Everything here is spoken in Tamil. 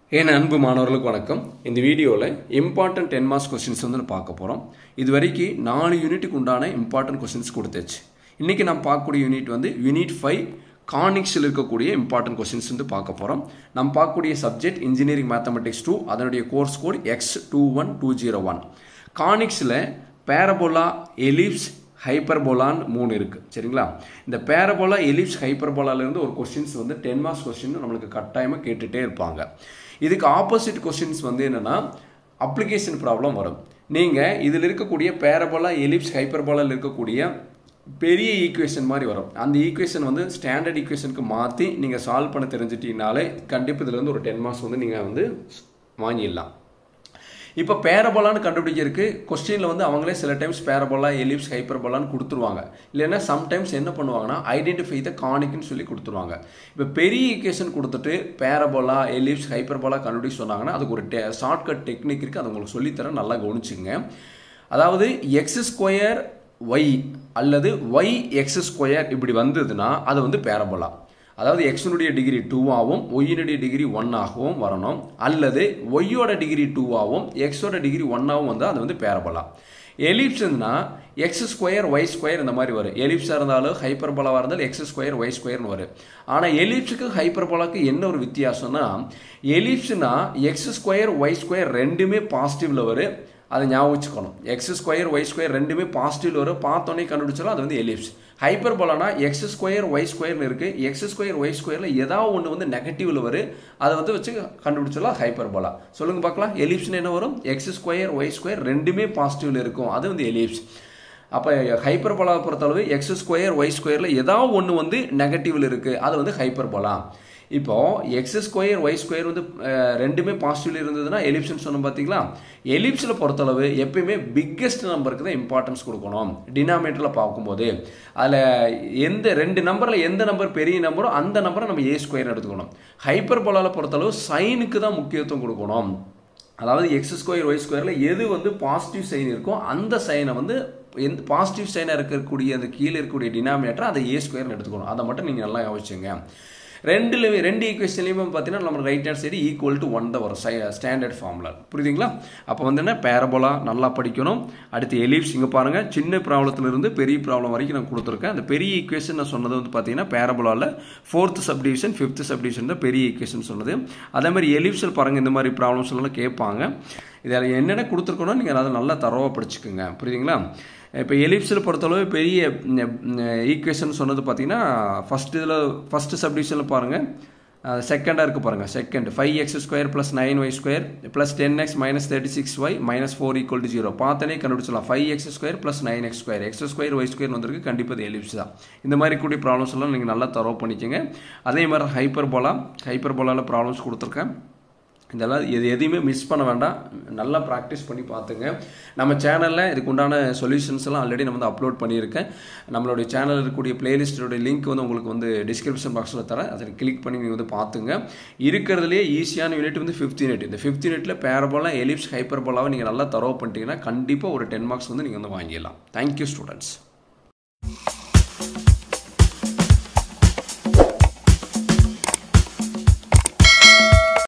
என் அன்பு மாணவர்களுக்கு வணக்கம் இந்த வீடியோவில் இம்பார்ட்டன்ட் டென் மார்க்ஸ் கொஸ்டின்ஸ் வந்து நான் பார்க்க போகிறோம் இது வரைக்கும் நாலு யூனிட்டுக்கு உண்டான இம்பார்ட்டன்ட் கொஸ்டின்ஸ் கொடுத்தாச்சு இன்றைக்கி நான் பார்க்கக்கூடிய யூனிட் வந்து யூனிட் ஃபைவ் கானிக்ஸில் இருக்கக்கூடிய இம்பார்ட்டன்ட் கொஸ்டின்ஸ் வந்து பார்க்க போகிறோம் நம்ம பார்க்கக்கூடிய சப்ஜெக்ட் இன்ஜினியரிங் மேத்தமெட்டிக்ஸ் டூ அதனுடைய course code X two one two zero one கானிக்ஸில் பேரபோலா எலிப்ஸ் ஹைப்பர்போலான்னு மூணு இருக்குது சரிங்களா இந்த பேரபோலா எலிப்ஸ் ஹைப்பர்போலாலேருந்து ஒரு கொஸ்டின்ஸ் வந்து டென் மார்க்ஸ் கொஸ்டின் நம்மளுக்கு கட்டாயமாக கேட்டுகிட்டே இருப்பாங்க இதுக்கு ஆப்போசிட் கொஸ்டின்ஸ் வந்து என்னென்னா அப்ளிகேஷன் ப்ராப்ளம் வரும் நீங்கள் இதில் இருக்கக்கூடிய பேரபோலா எலிப்ஸ் ஹைப்பர்போலாவில் இருக்கக்கூடிய பெரிய ஈக்குவேஷன் மாதிரி வரும் அந்த ஈக்குவேஷன் வந்து ஸ்டாண்டர்ட் ஈக்குவேஷனுக்கு மாற்றி நீங்கள் சால்வ் பண்ண தெரிஞ்சிட்டீங்கனாலே கண்டிப்பாக இதுலேருந்து ஒரு டென் மார்க்ஸ் வந்து நீங்கள் வந்து வாங்கிடலாம் இப்போ பேரபோலான்னு கண்டுபிடிக்கிறதுக்கு கொஸ்டினில் வந்து அவங்களே சில டைம்ஸ் பேரபோலா எலிப்ஸ் ஹைப்பர்போலான்னு கொடுத்துருவாங்க இல்லைன்னா சம்டைம்ஸ் என்ன பண்ணுவாங்கன்னா ஐடென்டிஃபை த கானிக்னு சொல்லி கொடுத்துருவாங்க இப்போ பெரிய ஈக்குவேஷன் கொடுத்துட்டு பேரபோலா எலிப்ஸ் ஹைப்பர்போலா கண்டுபிடிச்சு சொன்னாங்கன்னா அதுக்கு ஒரு டெ ஷார்ட்கட் டெக்னிக் இருக்குது அது உங்களுக்கு சொல்லித்தரேன் நல்லா கவனிச்சுங்க அதாவது எக்ஸ் ஸ்கொயர் ஒய் அல்லது ஒய் எக்ஸ் ஸ்கொயர் இப்படி வந்ததுன்னா அது வந்து பேரபோலா அதாவது எக்ஸனுடைய டிகிரி டூவாகவும் ஒய்யினுடைய டிகிரி ஒன்னாகவும் வரணும் அல்லது ஒய்யோட டிகிரி டூவாகவும் எக்ஸோட டிகிரி ஒன்னாகவும் வந்தால் அது வந்து பேரபோலா எலிப்ஸ்னா எக்ஸ் ஸ்கொயர் ஒய் ஸ்கொயர் இந்த மாதிரி வரும் எலிப்ஸாக இருந்தாலும் ஹைப்பர்போலாவாக இருந்தாலும் எக்ஸ் ஸ்கொயர் ஒய் ஸ்கொயர்னு வரும் ஆனால் எலிப்ஸுக்கு ஹைப்பர்போலாக்கு என்ன ஒரு வித்தியாசம்னா எலிப்ஸ்னா எக்ஸ் ஸ்கொயர் ஒய் ஸ்கொயர் ரெண்டுமே பாசிட்டிவில் வரும் அதை ஞாபகம் வச்சுக்கணும் எக்ஸ் ஸ்கொயர் ஒய் ஸ்கொயர் ரெண்டுமே பாசிட்டிவ் வரும் பார்த்தோன்னே கண்டுபிடிச்சாலும் அது வந்து எலிப்ஸ் ஹைப்பர் போலானா எக்ஸ் ஸ்கொயர் ஒய் ஸ்கொயர்னு இருக்குது எக்ஸ் ஸ்கொயர் ஒய் ஸ்கொயரில் ஏதாவது ஒன்று வந்து நெகட்டிவில் வரும் அதை வந்து வச்சு கண்டுபிடிச்சலாம் ஹைப்பர் போலா சொல்லுங்கள் பார்க்கலாம் எலிப்ஸ்னு என்ன வரும் எக்ஸ் ஸ்கொயர் ஒய் ஸ்கொயர் ரெண்டுமே பாசிட்டிவில் இருக்கும் அது வந்து எலிப்ஸ் அப்போ ஹைப்பர் போலாவை பொறுத்தளவு எக்ஸ் ஸ்கொயர் ஒய் ஸ்கொயரில் ஏதாவது ஒன்று வந்து நெகட்டிவில் இருக்குது அது வந்து ஹைப்பர் போலா இப்போ எக்ஸ் ஸ்கொயர் ஒய் ஸ்கொயர் வந்து ரெண்டுமே பாசிட்டிவ்ல இருந்ததுன்னா எலிப்ஸ்னு சொன்னோம் பார்த்தீங்களா எலிப்ஸில் பொறுத்தளவு எப்பயுமே பிக்கெஸ்ட் நம்பருக்கு தான் இம்பார்ட்டன்ஸ் கொடுக்கணும் டினாமேட்டரில் பார்க்கும்போது அதில் எந்த ரெண்டு நம்பரில் எந்த நம்பர் பெரிய நம்பரோ அந்த நம்பரை நம்ம ஏ ஸ்கொயர் எடுத்துக்கணும் ஹைப்பர் போலாவில் பொறுத்தளவு சைனுக்கு தான் முக்கியத்துவம் கொடுக்கணும் அதாவது எக்ஸ் ஸ்கொயர் ஒய் ஸ்கொயரில் எது வந்து பாசிட்டிவ் சைன் இருக்கோ அந்த சைனை வந்து எந்த பாசிட்டிவ் சைனாக இருக்கக்கூடிய அந்த கீழே இருக்கக்கூடிய டினாமினேட்டர் அதை ஏ ஸ்கொயர்னு எடுத்துக்கணும் அதை மட்டும் நீங்கள் நல்லா யோசிச்சுங்க ரெண்டுலையுமே ரெண்டு ஈக்குவேஷன்லையுமே பார்த்தீங்கன்னா நம்ம right hand side equal to one தான் வரும் ஸ்டாண்டர்ட் ஃபார்முலா புரியுதுங்களா அப்போ வந்து என்ன பேரபோலா நல்லா படிக்கணும் அடுத்து எலிப்ஸ் இங்கே பாருங்கள் சின்ன ப்ராப்ளத்துலேருந்து பெரிய ப்ராப்ளம் வரைக்கும் நான் கொடுத்துருக்கேன் அந்த பெரிய ஈக்குவேஷன் நான் சொன்னது வந்து பார்த்தீங்கன்னா பேரபோலாவில் ஃபோர்த் சப்டிவிஷன் ஃபிஃப்த் சப்டிவிஷன் தான் பெரிய ஈக்குவேஷன் சொன்னது அதே மாதிரி எலிப்ஸில் பாருங்கள் இந்த மாதிரி ப்ராப்ளம்ஸ் எல்லாம் கேட்பாங்க இதில் என்னென்ன கொடுத்துருக்கணும் நீங்கள் அதை நல்லா தரவாக படிச்சுக்கோங்க புரியுதுங்களா இப்போ எலிப்ஸில் பொறுத்தளவு பெரிய ஈக்குவேஷன் சொன்னது பார்த்தீங்கன்னா ஃபஸ்ட் இதில் ஃபஸ்ட்டு சப்டிவிஷனில் பாருங்கள் செகண்டாக இருக்குது பாருங்கள் second five X square plus nine Y square plus ten X minus thirty six Y minus four equal to zero பார்த்தனே கண்டுபிடிச்சலாம் five X square plus nine X square X square Y square வந்திருக்கு கண்டிப்பாக எலிப்ஸ் தான் இந்த மாதிரி கூடிய ப்ராப்ளம்ஸ் எல்லாம் நீங்கள் நல்லா தரவு பண்ணிக்கோங்க அதே மாதிரி ஹைப்பர் போலா ஹைப்பர் போலாவில் ப்ராப்ளம்ஸ் கொடுத்துருக்கேன் இதெல்லாம் இது எதையுமே மிஸ் பண்ண வேண்டாம் நல்லா ப்ராக்டிஸ் பண்ணி பார்த்துங்க நம்ம சேனலில் இதுக்கு உண்டான சொல்யூஷன்ஸ் எல்லாம் ஆல்ரெடி நம்ம வந்து அப்லோட் பண்ணியிருக்கேன் நம்மளுடைய சேனலில் இருக்கக்கூடிய பிளேலிஸ்டோடைய லிங்க் வந்து உங்களுக்கு வந்து டிஸ்கிரிப்ஷன் பாக்ஸில் தரேன் அதை கிளிக் பண்ணி நீங்கள் வந்து பார்த்துங்க இருக்கிறதுலே ஈஸியான யூனிட் வந்து ஃபிஃப்த் யூனிட் இந்த ஃபிஃப்த் யூனிட்டில் பேரபோலா எலிப்ஸ் ஹைப்பர்போலாவை நீங்கள் நல்லா தரவு பண்ணிட்டீங்கன்னா கண்டிப்பாக ஒரு டென் மார்க்ஸ் வந்து நீங்கள் வந்து வாங்கிடலாம் தேங்க்யூ ஸ்டூடெண்ட்ஸ்